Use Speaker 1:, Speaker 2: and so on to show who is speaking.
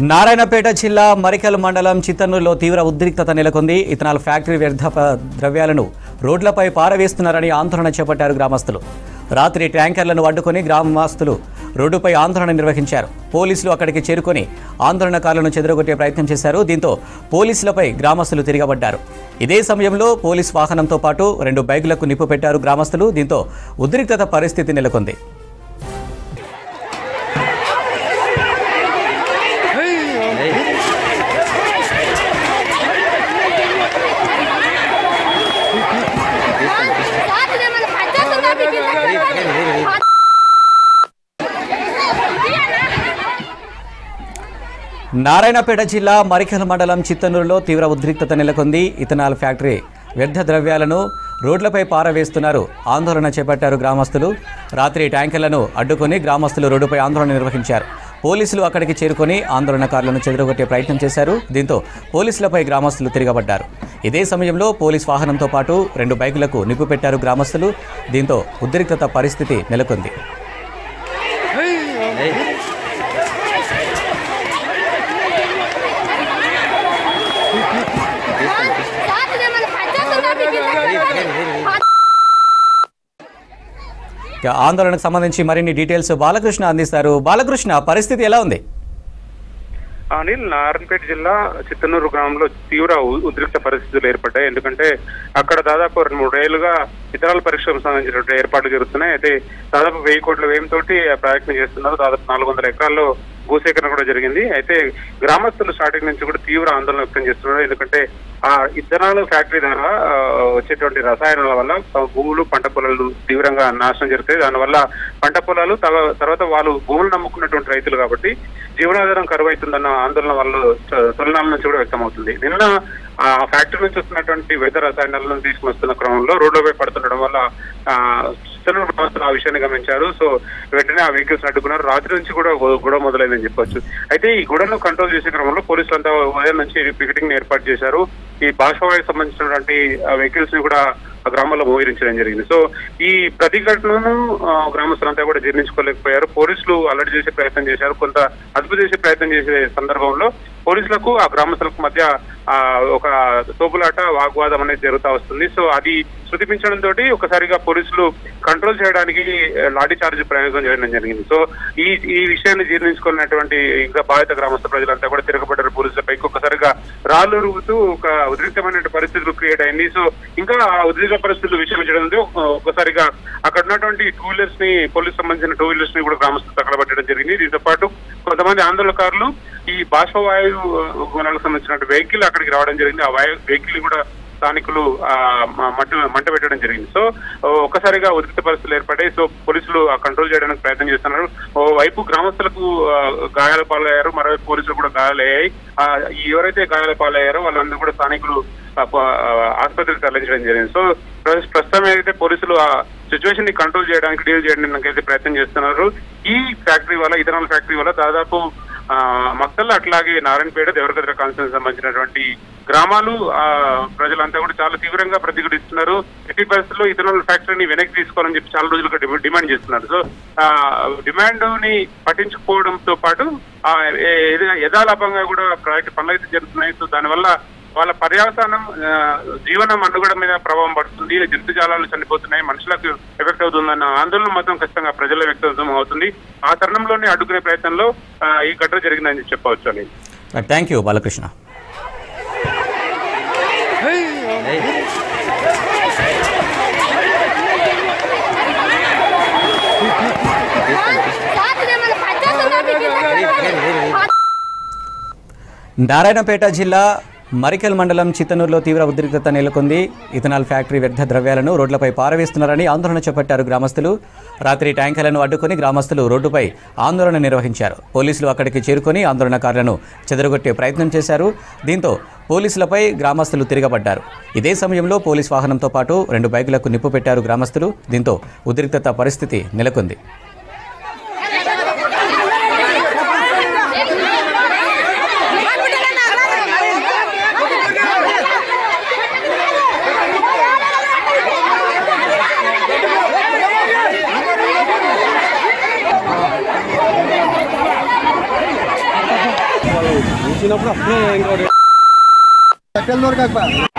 Speaker 1: నారాయణపేట జిల్లా మరికల్ మండలం చిత్తన్నూరులో తీవ్ర ఉద్రిక్తత నెలకొంది ఇథనాల్ ఫ్యాక్టరీ వ్యర్థ ప- ద్రవ్యాలను రోడ్లపై పారవేస్తున్నారని ఆందోళన చేపట్టారు గ్రామస్తులు రాత్రి ట్యాంకర్లను అడ్డుకొని గ్రామస్తులు రోడ్డుపై ఆందోళన నిర్వహించారు పోలీసులు అక్కడికి చేరుకొని ఆందోళనకారులను చెదరగొట్టే ప్రయత్నం చేశారు దీంతో పోలీసులపై గ్రామస్తులు తిరగబడ్డారు ఇదే సమయంలో పోలీస్ వాహనంతో పాటు రెండు బైకులకు నిప్పు పెట్టారు గ్రామస్తులు దీంతో ఉద్రిక్తత పరిస్థితి నెలకొంది
Speaker 2: రాత్రి మన పద్ధతుల్లో బిగించారు.
Speaker 1: నారాయణపేట జిల్లా మరికల్ మండలం చిత్తనూరులో తీవ్ర ఉద్రిక్తత నెలకొంది ఇథనాల్ ఫ్యాక్టరీ వ్యర్థ ద్రవ్యాలను రోడ్లపై పారవేస్తున్నారు ఆందోళన చేపట్టారు గ్రామస్తులు రాత్రి ట్యాంకర్లను అడ్డుకొని గ్రామస్తులు రోడ్డుపై ఆందోళన నిర్వహించారు పోలీసులు అక్కడికి చేరుకొని ఆందోళనకారులను చెదరగొట్టే ప్రయత్నం చేశారు దీంతో పోలీసులపై గ్రామస్తులు తిరగబడ్డారు ఇదే సమయంలో పోలీస్ వాహనంతో పాటు రెండు బైకులకు నిప్పు పెట్టారు గ్రామస్తులు దీంతో ఉద్రిక్తత పరిస్థితి నెలకొంది
Speaker 2: రాత్రి మన పద్ధతుల్లో బిగించారు.
Speaker 1: ఇక ఆందోళనకు సంబంధించి మరిన్ని డీటెయిల్స్ బాలకృష్ణ అందిస్తారు బాలకృష్ణ పరిస్థితి ఎలా ఉంది
Speaker 3: అనిల్ నారాయణపేట జిల్లా చిత్తనూరు గ్రామంలో తీవ్ర ఉ- ఉద్రిక్త పరిస్థితులు ఏర్పడ్డాయి ఎందుకంటే అక్కడ దాదాపు రెండు మూడు ఏళ్లుగా ఇతరాల పరీక్షలకు సంబంధించినటువంటి ఏర్పాట్లు జరుగుతున్నాయి అయితే దాదాపు వెయ్యి కోట్ల వ్యయంతో ప్రయత్నం చేస్తున్నారు దాదాపు నాలుగు వందల ఎకరాల్లో భూసేకరణ కూడా జరిగింది అయితే గ్రామస్తులు స్టార్టింగ్ నుంచి కూడా తీవ్ర ఆందోళన వ్యక్తం చేస్తున్నారు ఎందుకంటే ఆ ఇథనాల్ ఫ్యాక్టరీ ద్వారా ఆ, వచ్చేటువంటి రసాయనాల వల్ల ఆ, భూములు పంట పొలాలు తీవ్రంగా నాశనం జరుగుతాయి దానివల్ల పంట పొలాలు తవ- తర్వాత వాళ్ళు భూములు నమ్ముకున్నటువంటి రైతులు కాబట్టి జీవనాధారం కరువు అవుతుందన్న ఆందోళన వాళ్ళు చ- తొలినాళ్ళ నుంచి కూడా వ్యక్తమవుతుంది నిన్న ఆ ఫ్యాక్టరీ నుంచి వస్తున్నటువంటి వ్యర్థ రసాయనాలను తీసుకుని వస్తున్న క్రమంలో రోడ్లపై పడుతుండడం వల్ల ఆ, చిత్తూరు గ్రామస్తులు ఆ విషయాన్ని గమనించారు సో వెంటనే ఆ వెహికల్స్ అడ్డుకున్నారు రాత్రి నుంచి కూడా గొ- గొడవ మొదలైందని చెప్పొచ్చు అయితే ఈ గొడవను కంట్రోల్ చేసే క్రమంలో పోలీసులు అంతా ఉదయం నుంచి పికెటింగ్ ఏర్పాటు చేశారు ఈ బాష్పవాయుకు సంబంధించినటువంటి వెహికల్స్ ని కూడా ఆ గ్రామంలో మోహరించడం జరిగింది సో ఈ ప్రతిఘటనను ఆ, గ్రామస్తులంతా కూడా జీర్ణించుకోలేకపోయారు పోలీసులు అలర్ట్ చేసే ప్రయత్నం చేశారు కొంత అదుపు చేసే ప్రయత్నం చేసే సందర్భంలో పోలీసులకు ఆ గ్రామస్తులకు మధ్య ఆ, ఒక తోపులాట వాగ్వాదం అనేది జరుగుతూ వస్తుంది సో అది శృతిపించడంతో ఒకసారిగా పోలీసులు కంట్రోల్ చేయడానికి ఆ, లాఠీ చార్జ్ ప్రయోగం చేయడం జరిగింది సో ఈ ఈ విషయాన్ని జీర్ణించుకున్నటువంటి ఇంకా బాధిత గ్రామస్థ ప్రజలంతా కూడా తిరగబడ్డారు పోలీసులపై ఒక్కసారిగా రాళ్ళు రుగుతూ ఒక ఉద్రిక్తమైన పరిస్థితులు క్రియేట్ అయింది సో ఇంకా ఆ ఉద్రిక్త పరిస్థితులు విషమించడంతో ఒక్కసారిగా అక్కడ ఉన్నటువంటి టూ వీలర్స్ ని పోలీస్ సంబంధించిన టూ వీలర్స్ ని కూడా గ్రామస్తులు తగలబట్టడం జరిగింది దీంతో పాటు కొంతమంది ఆందోళనకారులు ఈ బాష్పవాయు గుణాలకు సంబంధించిన వెహికల్ అక్కడికి రావడం జరిగింది ఆ వాయు వెహికల్ కూడా స్థానికులు ఆ, మ- మంట మంట పెట్టడం జరిగింది సో ఓ, ఒక్కసారిగా ఉద్రిక్త పరిస్థితులు ఏర్పడ్డాయి సో పోలీసులు ఆ కంట్రోల్ చేయడానికి ప్రయత్నం చేస్తున్నారు ఓ వైపు గ్రామస్తులకు ఆ, గాయాల పాలయ్యారు మరోవైపు పోలీసులు కూడా గాయాలయ్యాయి ఆ, ఈ ఎవరైతే గాయాల పాలయ్యారో వాళ్ళందరూ కూడా స్థానికులు ఆ, ప- ఆ, ఆసుపత్రికి తరలించడం జరిగింది సో ప్రస్- ప్రస్తుతం ఏదైతే పోలీసులు ఆ సిచ్యువేషన్ ని కంట్రోల్ చేయడానికి డీల్ చేయడానికి అయితే ప్రయత్నం చేస్తున్నారు ఈ ఫ్యాక్టరీ వల్ల ఇథనాల్ ఫ్యాక్టరీ వల్ల దాదాపు ఆ, మక్తల్ అట్లాగే నారాయణపేట దేవరగద్ర కాన్స్టిట్యూన్స్ సంబంధించినటువంటి గ్రామాలు ఆ, ప్రజలంతా కూడా చాలా తీవ్రంగా ప్రతిఘటిస్తున్నారు ఎట్టి పరిస్థితుల్లో ఇథనాల్ ఫ్యాక్టరీని వెనక్కి తీసుకోవాలని చెప్పి చాలా రోజులుగా డిమ- డిమాండ్ చేస్తున్నారు సో ఆ, డిమాండ్ ని పట్టించుకోవడంతో పాటు ఆ, ఏ- ఏదైనా యథాలాపంగా కూడా ప్రాజెక్ట్ పనులు అయితే జరుగుతున్నాయి సో దానివల్ల వాళ్ళ పర్యావసానం ఆ, జీవనం మనుగడ మీద ప్రభావం పడుతుంది జంతుజాలాలు చనిపోతున్నాయి మనుషులకు ఎఫెక్ట్ అవుతుందన్న ఆందోళన మాత్రం ఖచ్చితంగా ప్రజల వ్యక్తం అవుతుంది ఆ తరుణంలోనే అడ్డుకునే ప్రయత్నంలో ఆ, ఈ ఘటన జరిగిందని చెప్పవచ్చు అని
Speaker 1: థ్యాంక్ యూ బాలకృష్ణ
Speaker 2: రాత్రి మన పద్ధతుల్లో బిగించారు.
Speaker 1: నారాయణపేట జిల్లా మరికల్ మండలం చిత్తనూరులో తీవ్ర ఉద్రిక్తత నెలకొంది ఇథనాల్ ఫ్యాక్టరీ వ్యర్థ ద్రవ్యాలను రోడ్లపై పారవేస్తున్నారని ఆందోళన చేపట్టారు గ్రామస్తులు రాత్రి ట్యాంకర్లను అడ్డుకొని గ్రామస్తులు రోడ్డుపై ఆందోళన నిర్వహించారు పోలీసులు అక్కడికి చేరుకొని ఆందోళనకారులను చెదరగొట్టే ప్రయత్నం చేశారు దీంతో పోలీసులపై గ్రామస్తులు తిరగబడ్డారు ఇదే సమయంలో పోలీస్ వాహనంతో పాటు రెండు బైకులకు నిప్పు పెట్టారు గ్రామస్తులు దీంతో ఉద్రిక్తత పరిస్థితి నెలకొంది
Speaker 4: వచ్చినప్పుడు అప్పుడే ఇంకోటి